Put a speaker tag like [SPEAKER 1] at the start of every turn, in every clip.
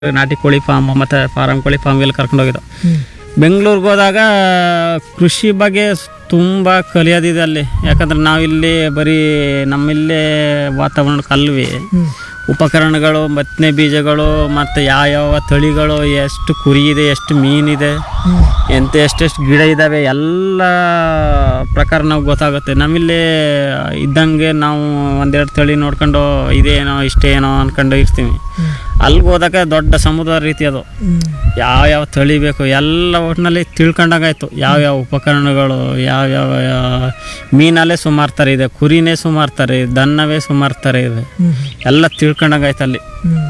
[SPEAKER 1] ನಾಟಿ ಕೋಳಿ ಫಾರ್ಮ್ ಮತ್ತು ಫಾರಂ ಕೋಳಿ ಫಾರ್ಮ್ಗೆಲ್ಲ ಕರ್ಕೊಂಡು ಹೋಗಿದ್ದು ಬೆಂಗಳೂರಿಗೆ ಹೋದಾಗ ಕೃಷಿ ಬಗ್ಗೆ ತುಂಬ ಕಲಿಯೋದಿದೆ ಅಲ್ಲಿ ಯಾಕಂದ್ರೆ ನಾವಿಲ್ಲಿ ಬರೀ ನಮ್ಮಿಲ್ಲೇ ವಾತಾವರಣ ಕಲ್ವಿ ಉಪಕರಣಗಳು ಮತ್ತನೇ ಬೀಜಗಳು ಮತ್ತು ಯಾವ ತಳಿಗಳು ಎಷ್ಟು ಕುರಿ ಇದೆ ಎಷ್ಟು ಮೀನಿದೆ ಎಂತ ಎಷ್ಟೆಷ್ಟು ಗಿಡ ಇದ್ದಾವೆ ಎಲ್ಲ ಪ್ರಕಾರ ನಾವು ಗೊತ್ತಾಗುತ್ತೆ ನಮ್ಮಲ್ಲಿ ಇದ್ದಂಗೆ ನಾವು ಒಂದೆರಡು ತಳಿ ನೋಡ್ಕೊಂಡು ಇದೇನೋ ಇಷ್ಟೇನೋ ಅನ್ಕೊಂಡು ಇರ್ತೀವಿ ಅಲ್ಲಿಗೆ ಹೋದಾಗ ದೊಡ್ಡ ಸಮುದ್ರ ರೀತಿ ಅದು ಯಾವ ಯಾವ ತಳಿ ಬೇಕು ಎಲ್ಲ ಒಟ್ಟಿನಲ್ಲಿ ತಿಳ್ಕೊಂಡಾಗಾಯ್ತು ಯಾವ್ಯಾವ ಉಪಕರಣಗಳು ಯಾವ್ಯಾವ ಮೀನಲ್ಲೇ ಸುಮಾರು ಥರ ಇದೆ ಕುರಿನೇ ಸುಮಾರು ಥರ ಇದೆ ದನ್ನವೇ ಸುಮಾರು ಥರ ಇದೆ ಎಲ್ಲ ತಿಳ್ಕೊಂಡಾಗಾಯ್ತು ಅಲ್ಲಿ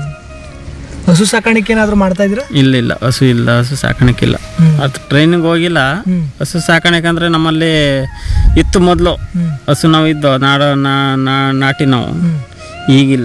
[SPEAKER 2] ಹಸು ಸಾಕಾಣಿಕೆ ಏನಾದ್ರು ಮಾಡ್ತಾ ಇದ್ದೀರಾ
[SPEAKER 1] ಇಲ್ಲ ಇಲ್ಲ ಹಸು ಇಲ್ಲ ಹಸು ಸಾಕಾಣಿಕಿಲ್ಲ ಅದು ಟ್ರೈನಿಗೆ ಹೋಗಿಲ್ಲ ಹಸು ಸಾಕಾಣಿಕೆ ಅಂದರೆ ನಮ್ಮಲ್ಲಿ ಇತ್ತು ಮೊದಲು ಹಸು ನಾವು ಇದ್ದು ನಾಡ ನಾ- ನಾ- ನಾಟಿ ನಾವು ಈಗಿಲ್ಲ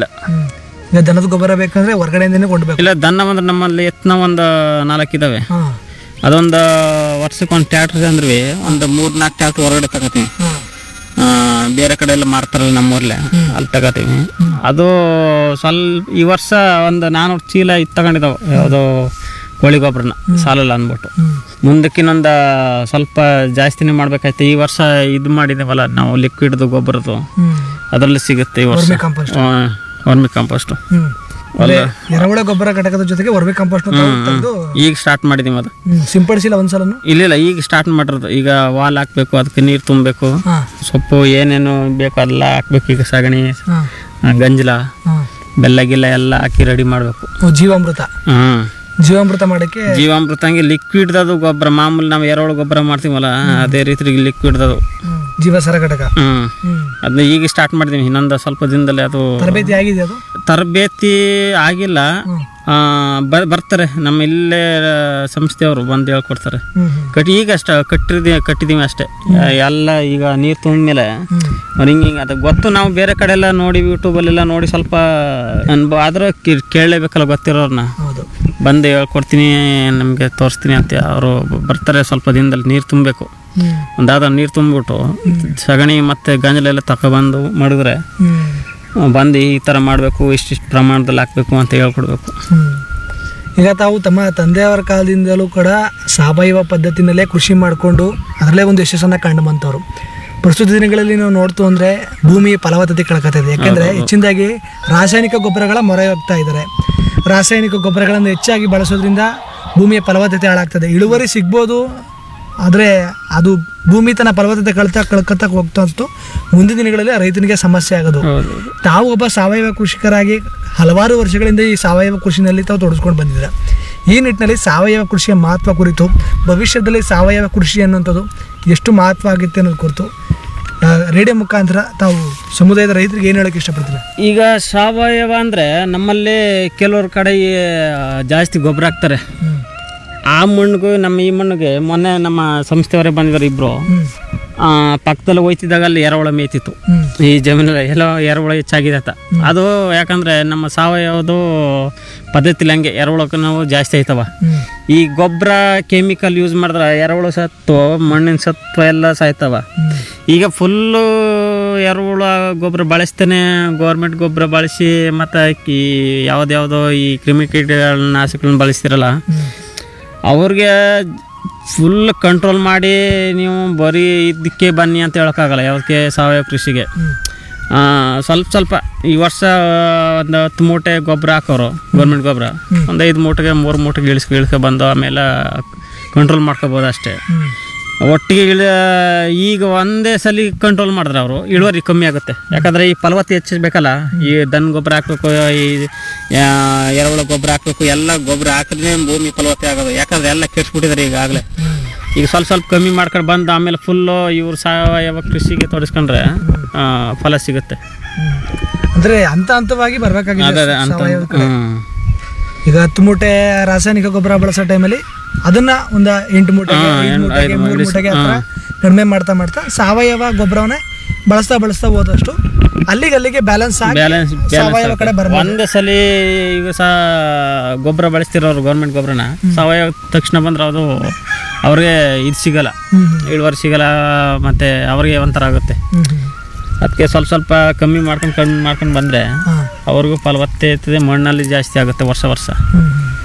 [SPEAKER 2] ಈಗ ದನದ ಗೊಬ್ಬರ ಬೇಕಂದ್ರೆ ಹೊರಗಡೆಯಿಂದನೇ ಕೊಂಡ್ಬೇಕು
[SPEAKER 1] ಇಲ್ಲ ದನ್ನ ಅಂದ್ರೆ ನಮ್ಮಲ್ಲಿ ಎತ್ತನ ಒಂದು ನಾಲ್ಕಿದಾವೆ
[SPEAKER 2] ಹಾ
[SPEAKER 1] ಅದೊಂದು ವರ್ಷಕ್ಕೆ ಒಂದು ಟ್ಯಾಕ್ಟ್ರ್ ಅಂದ್ರೆ ಒಂದು ಮೂರು ನಾಲ್ಕು ಟ್ಯಾಕ್ಟ್ರ್ ಹೊರಗಡೆ ತಗೋತೀವಿ
[SPEAKER 2] ಹಾ
[SPEAKER 1] ಆ, ಬೇರೆ ಕಡೆ ಎಲ್ಲ ಮಾರ್ತಾರಲ್ಲ ನಮ್ಮೂರಲ್ಲೇ ಅಲ್ಲಿ ತಗೋತೀವಿ ಅದು ಸ್ವಲ್ಪ ಈ ವರ್ಷ ಒಂದು ನಾನ್ನೂರು ಚೀಲ ಇದು ತಗೊಂಡಿದ್ದಾವೆ ಯಾವುದೋ ಕೋಳಿ ಗೊಬ್ಬರನ ಸಾಲಲ್ಲ ಅಂದ್ಬಿಟ್ಟು
[SPEAKER 2] ಹ್ಮ್
[SPEAKER 1] ಮುಂದಕ್ಕಿನ್ನೊಂದು ಸ್ವಲ್ಪ ಜಾಸ್ತಿನೇ ಮಾಡ್ಬೇಕಾಯ್ತು ಈ ವರ್ಷ ಇದು ಮಾಡಿದ್ದೇವಲ್ಲ ನಾವು ಲಿಕ್ವಿಡ್ದು ಗೊಬ್ಬರದ್ದು
[SPEAKER 2] ಹ್ಮ್
[SPEAKER 1] ಅದರಲ್ಲಿ ಸಿಗುತ್ತೆ ಈ ವರ್ಷ
[SPEAKER 2] ವರ್ಮಿ ಕಾಂಪೋಸ್ಟ್
[SPEAKER 1] ವರ್ಮಿ ಕಾಂಪೋಸ್ಟು
[SPEAKER 2] ಹ್ಮ್ ಎರೆಹುಳ ಗೊಬ್ಬರ ಘಟಕದ ಜೊತೆಗೆ ವರ್ಮಿ ಕಾಂಪೋಸ್ಟ್ ತೆಗೆದು
[SPEAKER 1] ಈಗ ಸ್ಟಾರ್ಟ್ ಮಾಡಿದ್ದೀವಿ ಅದು
[SPEAKER 2] ಸಿಂಪಡಿಸಿಲ್ಲ ಒಂದ್ಸಲನು
[SPEAKER 1] ಇಲ್ಲ ಇಲ್ಲ ಈಗ ಸ್ಟಾರ್ಟ್ ಮಾಡಿರೋದು ಈಗ ವಾಲ್ ಹಾಕ್ಬೇಕು ಅದಕ್ಕೆ ನೀರು ತುಂಬಬೇಕು
[SPEAKER 2] ಹಾ
[SPEAKER 1] ಸೊಪ್ಪು ಏನೇನು ಬೇಕು ಎಲ್ಲ ಹಾಕ್ಬೇಕು ಈಗ ಸಗಣಿ
[SPEAKER 2] ಹಾ
[SPEAKER 1] ಆ, ಗಂಜಲ
[SPEAKER 2] ಹಾ
[SPEAKER 1] ಬೆಲ್ಲ ಗಿಲ್ಲ ಎಲ್ಲ ಹಾಕಿ ರೆಡಿ ಮಾಡಬೇಕು
[SPEAKER 2] ಓ, ಜೀವಾಮೃತ
[SPEAKER 1] ಹ್ಮ್
[SPEAKER 2] ಜೀವಾಮೃತ ಮಾಡಕ್ಕೆ
[SPEAKER 1] ಜೀವಾಮೃತ ಹಂಗೆ ಲಿಕ್ವಿಡ್ದದು ಗೊಬ್ಬರ ಮಾಮೂಲಿ ನಾವು ಎರೆಹುಳು ಗೊಬ್ಬರ ಮಾಡ್ತೀವಲ್ಲ ಅದೇ ರೀತಿ ಲಿಕ್ವಿಡ್ದದು
[SPEAKER 2] ಹ್ಮ್. ಜೀವಸರ ಘಟಕ
[SPEAKER 1] ಹ್ಮ್
[SPEAKER 2] ಹ್ಮ್
[SPEAKER 1] ಅದನ್ನ ಈಗ ಸ್ಟಾರ್ಟ್ ಮಾಡಿದೀವಿ ಇನ್ನೊಂದು ಸ್ವಲ್ಪ ದಿನದಲ್ಲಿ ಅದು
[SPEAKER 2] ತರಬೇತಿ ಆಗಿದೆ ಅದು
[SPEAKER 1] ತರಬೇತಿ ಆಗಿಲ್ಲ
[SPEAKER 2] ಹ್ಮ್.
[SPEAKER 1] ಆ, ಬ- ಬರ್ತಾರೆ ನಮ್ಮ ಇಲ್ಲೇ ಸಂಸ್ಥೆಯವರು ಬಂದು ಹೇಳ್ಕೊಡ್ತಾರೆ
[SPEAKER 2] ಹ್ಮ್ ಹ್ಮ್
[SPEAKER 1] ಕಟ್ಟಿ ಈಗ ಅಷ್ಟ ಕಟ್ಟಿದೀವಿ ಕಟ್ಟಿದೀವಿ ಅಷ್ಟೇ ಎಲ್ಲ ಈಗ ನೀರು ತುಂಬಿದ್ಮೇಲೆ
[SPEAKER 2] ಹ್ಮ್
[SPEAKER 1] ಅವ್ರು ಹಿಂಗೆ ಹಿಂಗೆ ಅದು ಗೊತ್ತು ನಾವು ಬೇರೆ ಕಡೆ ಎಲ್ಲ ನೋಡಿ ಯೂಟ್ಯೂಬಲ್ಲೆಲ್ಲ ನೋಡಿ ಸ್ವಲ್ಪ ಅನ್ಭವ ಆದ್ರೆ ಕಿ- ಕೇಳಲೇಬೇಕಲ್ಲ ಗೊತ್ತಿರೋರ್ನ
[SPEAKER 2] ಹೌದು
[SPEAKER 1] ಬಂದು ಹೇಳ್ಕೊಡ್ತೀನಿ ನಮಗೆ ತೋರಿಸ್ತೀನಿ ಅಂತ ಅವರು ಬರ್ತಾರೆ ಸ್ವಲ್ಪ ದಿನದಲ್ಲಿ ನೀರು ತುಂಬಬೇಕು
[SPEAKER 2] ಹ್ಮ್
[SPEAKER 1] ಒಂದಾದ ನೀರು ತುಂಬಿಬಿಟ್ಟು ಸಗಣಿ ಮತ್ತು ಗಂಜಲೆಲ್ಲ ತಗೊಬಂದು ಮಾಡಿದ್ರೆ
[SPEAKER 2] ಹ್ಮ್
[SPEAKER 1] ಬಂದು ಈ ಥರ ಮಾಡಬೇಕು ಇಷ್ಟಿಷ್ಟು ಪ್ರಮಾಣದಲ್ಲಿ ಹಾಕಬೇಕು ಅಂತ ಹೇಳ್ಕೊಡ್ಬೇಕು
[SPEAKER 2] ಹ್ಮ್. ಈಗ ತಾವು ತಮ್ಮ ತಂದೆಯವರ ಕಾಲದಿಂದಲೂ ಕೂಡ ಸಾವಯವ ಪದ್ಧತಿನಲ್ಲೇ ಕೃಷಿ ಮಾಡಿಕೊಂಡು ಅದರಲ್ಲೇ ಒಂದು ಯಶಸ್ಸನ್ನು ಕಂಡು ಬಂತವರು ಪ್ರಸ್ತುತ ದಿನಗಳಲ್ಲಿ ನಾವು ನೋಡ್ತು ಅಂದರೆ ಭೂಮಿ ಫಲವತ್ತತೆ ಕಳ್ಕೊತಾ ಇದೆ ಯಾಕೆಂದರೆ ಹೆಚ್ಚಿನದಾಗಿ ರಾಸಾಯನಿಕ ಗೊಬ್ಬರಗಳ ಮೊರೆ ಹೋಗ್ತಾ ಇದ್ದಾರೆ ರಾಸಾಯನಿಕ ಗೊಬ್ಬರಗಳನ್ನು ಹೆಚ್ಚಾಗಿ ಬಳಸೋದ್ರಿಂದ ಭೂಮಿಯ ಫಲವತ್ತತೆ ಹಾಳಾಗ್ತದೆ ಇಳುವರಿ ಸಿಗ್ಬೋದು ಆದರೆ ಅದು ಭೂಮಿ ತನ್ನ ಫಲವತ್ತತೆ ಕಳ್ತಾ ಕಳ್ಕೊತಾ ಹೋಗ್ತಾ ಇತ್ತು ಮುಂದಿನ ದಿನಗಳಲ್ಲಿ ರೈತನಿಗೆ ಸಮಸ್ಯೆ ಆಗೋದು
[SPEAKER 1] ಹೌದು
[SPEAKER 2] ತಾವು ಒಬ್ಬ ಸಾವಯವ ಕೃಷಿಕರಾಗಿ ಹಲವಾರು ವರ್ಷಗಳಿಂದ ಈ ಸಾವಯವ ಕೃಷಿನಲ್ಲಿ ತಾವು ತೊಡಗಿಸ್ಕೊಂಡು ಬಂದಿದ್ದೀರಾ ಈ ನಿಟ್ಟಿನಲ್ಲಿ ಸಾವಯವ ಕೃಷಿಯ ಮಹತ್ವ ಕುರಿತು ಭವಿಷ್ಯದಲ್ಲಿ ಸಾವಯವ ಕೃಷಿ ಅನ್ನುವಂಥದ್ದು ಎಷ್ಟು ಮಹತ್ವ ಆಗುತ್ತೆ ಅನ್ನೋದು ಕುರಿತು ಆ, ರೇಡಿಯೋ ಮುಖಾಂತರ ತಾವು ಸಮುದಾಯದ ರೈತರಿಗೆ ಏನು ಹೇಳೋಕ್ಕೆ ಇಷ್ಟಪಡ್ತೀರಾ
[SPEAKER 1] ಈಗ ಸಾವಯವ ಅಂದರೆ ನಮ್ಮಲ್ಲಿ ಕೆಲವ್ರ ಕಡೆ ಈ, ಜಾಸ್ತಿ ಗೊಬ್ಬರ ಹಾಕ್ತಾರೆ
[SPEAKER 2] ಹ್ಞೂ
[SPEAKER 1] ಆ ಮಣ್ಣಿಗೂ ನಮ್ಮ ಈ ಮಣ್ಣಿಗೆ ಮೊನ್ನೆ ನಮ್ಮ ಸಂಸ್ಥೆಯವರೇ ಬಂದಿದ್ದಾರೆ ಇಬ್ಬರು
[SPEAKER 2] ಹ್ಞೂ
[SPEAKER 1] ಪಕ್ಕದಲ್ಲಿ ಹೋಯ್ತಿದ್ದಾಗ ಅಲ್ಲಿ ಎರೆಹುಳ ಮೇಯ್ತಿತ್ತು
[SPEAKER 2] ಹ್ಞೂ
[SPEAKER 1] ಈ ಜಮೀನಲ್ಲಿ ಎಲ್ಲೋ ಎರೆಹುಳ ಹೆಚ್ಚಾಗಿದೆ ಅಂತ ಅದು ಯಾಕಂದರೆ ನಮ್ಮ ಸಾವಯವದು ಪದ್ಧತಿಲಿ ಹಂಗೆ ಎರೆಹುಳಕ್ಕೆ ನಾವು ಜಾಸ್ತಿ ಆಯ್ತವ
[SPEAKER 2] ಹ್ಞೂ
[SPEAKER 1] ಈ ಗೊಬ್ಬರ ಕೆಮಿಕಲ್ ಯೂಸ್ ಮಾಡಿದ್ರೆ ಎರೆಹುಳು ಸತ್ತು ಮಣ್ಣಿನ ಸತ್ವ ಎಲ್ಲ ಸಾಯ್ತವ ಈಗ ಫುಲ್ಲು ಎರೆಹುಳ ಗೊಬ್ಬರ ಬಳಸ್ತೇನೆ ಗೌರ್ಮೆಂಟ್ ಗೊಬ್ಬರ ಬಳಸಿ ಮತ್ತು ಈ ಯಾವುದ್ಯಾವುದೋ ಈ ಕ್ರಿಮಿಕೀಟಗಳ ನಾಶಗಳನ್ನ ಬಳಸ್ತಿರಲ್ಲ ಅವ್ರಿಗೆ ಫುಲ್ ಕಂಟ್ರೋಲ್ ಮಾಡಿ ನೀವು ಬರೀ ಇದಕ್ಕೆ ಬನ್ನಿ ಅಂತ ಹೇಳೋಕ್ಕಾಗಲ್ಲ ಯಾವುದಕ್ಕೆ ಸಾವಯವ ಕೃಷಿಗೆ ಆ, ಸ್ವಲ್ಪ ಸ್ವಲ್ಪ ಈ ವರ್ಷ ಒಂದು ಹತ್ತು ಮೂಟೆ ಗೊಬ್ಬರ ಹಾಕೋರು ಗೌರ್ಮೆಂಟ್ ಗೊಬ್ಬರ ಒಂದು ಐದು ಮೂಟೆಗೆ ಮೂರು ಮೂಟೆಗೆ ಇಳಿಸ್ಕೊ ಇಳ್ಕೊ ಬಂದು ಆಮೇಲೆ ಕಂಟ್ರೋಲ್ ಮಾಡ್ಕೋಬೋದು ಅಷ್ಟೇ
[SPEAKER 2] ಹ್ಞೂ
[SPEAKER 1] ಒಟ್ಟಿಗೆ ಇಳ ಈಗ ಒಂದೇ ಸಲ ಕಂಟ್ರೋಲ್ ಮಾಡಿದ್ರೆ ಅವರು ಇಳುವರಿ ಕಮ್ಮಿ ಆಗುತ್ತೆ ಯಾಕಂದರೆ ಈ ಫಲವತ್ತೆ ಹೆಚ್ಚಿಸ್ಬೇಕಲ್ಲ ಈ ದನ ಗೊಬ್ಬರ ಹಾಕ್ಬೇಕು ಈ ಯಾ- ಎರೆಹುಳ ಗೊಬ್ಬರ ಹಾಕ್ಬೇಕು ಎಲ್ಲ ಗೊಬ್ಬರ ಹಾಕಿದ್ರೆ ಭೂಮಿ ಫಲವತ್ತೆ ಆಗೋದು ಯಾಕಂದ್ರೆ ಎಲ್ಲ ಕೆಡ್ಸ್ಬಿಟ್ಟಿದ್ದಾರೆ ಈಗಾಗಲೇ ಈಗ ಸ್ವಲ್ಪ ಸ್ವಲ್ಪ ಕಮ್ಮಿ ಮಾಡ್ಕೊಂಡು ಬಂದು ಆಮೇಲೆ ಫುಲ್ಲು ಇವ್ರು ಸಾವಯವ ಕೃಷಿಗೆ ತೊಡಸ್ಕೊಂಡ್ರೆ ಆ, ಫಲ ಸಿಗುತ್ತೆ
[SPEAKER 2] ಅಂದರೆ ಹಂತ ಹಂತವಾಗಿ
[SPEAKER 1] ಅದೇ
[SPEAKER 2] ಬರಬೇಕಾಗಿದೆ
[SPEAKER 1] ಅದೇ ಅಂತ
[SPEAKER 2] ಸಾವಯವ ಕಡೆ
[SPEAKER 1] ಹ್ಮ್.
[SPEAKER 2] ಈಗ ಹತ್ತು ಮೂಟೆ ರಾಸಾಯನಿಕ ಗೊಬ್ಬರ ಬಳಸೋ ಟೈಮಲ್ಲಿ ಅದನ್ನ ಒಂದು ಎಂಟು ಮೂಟೆಗೆ ಐದು ಮೂಟೆಗೆ ಮೂರು ಮೂಟೆಗೆ ಹತ್ರ ಕಡಿಮೆ ಮಾಡ್ತಾ ಮಾಡ್ತಾ ಸಾವಯವ ಗೊಬ್ಬರವನ್ನೇ ಬಳಸ್ತಾ ಬಳಸ್ತಾ ಹೋದಷ್ಟು ಅಲ್ಲಿಗೆ ಅಲ್ಲಿಗೆ ಬ್ಯಾಲೆನ್ಸ್ ಆಗಿ
[SPEAKER 1] ಬ್ಯಾಲೆನ್ಸ್
[SPEAKER 2] ಸಾವಯವ ಕಡೆ ಬರ್ಬೋದು
[SPEAKER 1] ಒಂದೇ ಸಲ ಈಗ ಸಹ ಗೊಬ್ಬರ ಬಳಸ್ತಿರೋರು ಗೌರ್ಮೆಂಟ್ ಗೊಬ್ಬರನ ಸಾವಯವ ತಕ್ಷಣ ಬಂದ್ರೆ ಅದು ಅವ್ರಿಗೆ ಇದು ಸಿಗಲ್ಲ
[SPEAKER 2] ಹ್ಮ್
[SPEAKER 1] ಇಳುವರಿ ಸಿಗಲ್ಲ ಮತ್ತು ಅವ್ರಿಗೆ ಒಂಥರ ಆಗುತ್ತೆ
[SPEAKER 2] ಹ್ಮ್ ಹ್ಮ್
[SPEAKER 1] ಅದಕ್ಕೆ ಸ್ವಲ್ಪ ಸ್ವಲ್ಪ ಕಮ್ಮಿ ಮಾಡ್ಕೊಂಡು ಕಮ್ಮಿ ಮಾಡ್ಕೊಂಡು ಬಂದರೆ
[SPEAKER 2] ಹಾಂ
[SPEAKER 1] ಅವ್ರಿಗೂ ಫಲವತ್ತತೆ ಮಣ್ಣಲ್ಲಿ ಜಾಸ್ತಿ ಆಗುತ್ತೆ ವರ್ಷ ವರ್ಷ
[SPEAKER 2] ಹ್ಮ್